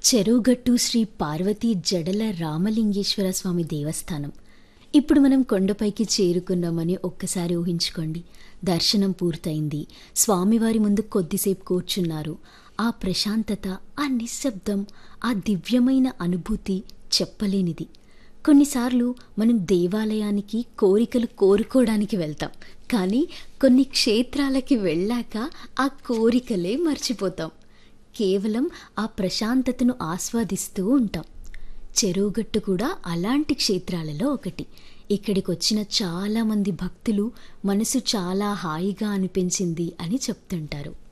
చెరువుగట్టు శ్రీ పార్వతీ జడల రామలింగేశ్వర స్వామి దేవస్థానం ఇప్పుడు మనం కొండపైకి చేరుకున్నామని ఒక్కసారి ఊహించుకోండి దర్శనం పూర్తయింది స్వామివారి ముందు కొద్దిసేపు కూర్చున్నారు ఆ ప్రశాంతత ఆ నిశ్శబ్దం ఆ దివ్యమైన అనుభూతి చెప్పలేనిది కొన్నిసార్లు మనం దేవాలయానికి కోరికలు కోరుకోవడానికి వెళ్తాం కానీ కొన్ని క్షేత్రాలకి వెళ్ళాక ఆ కోరికలే మర్చిపోతాం కేవలం ఆ ప్రశాంతతను ఆస్వాదిస్తూ ఉంటాం చెరువుగట్టు కూడా అలాంటి క్షేత్రాలలో ఒకటి ఇక్కడికి వచ్చిన చాలామంది భక్తులు మనసు చాలా హాయిగా అనిపించింది అని చెప్తుంటారు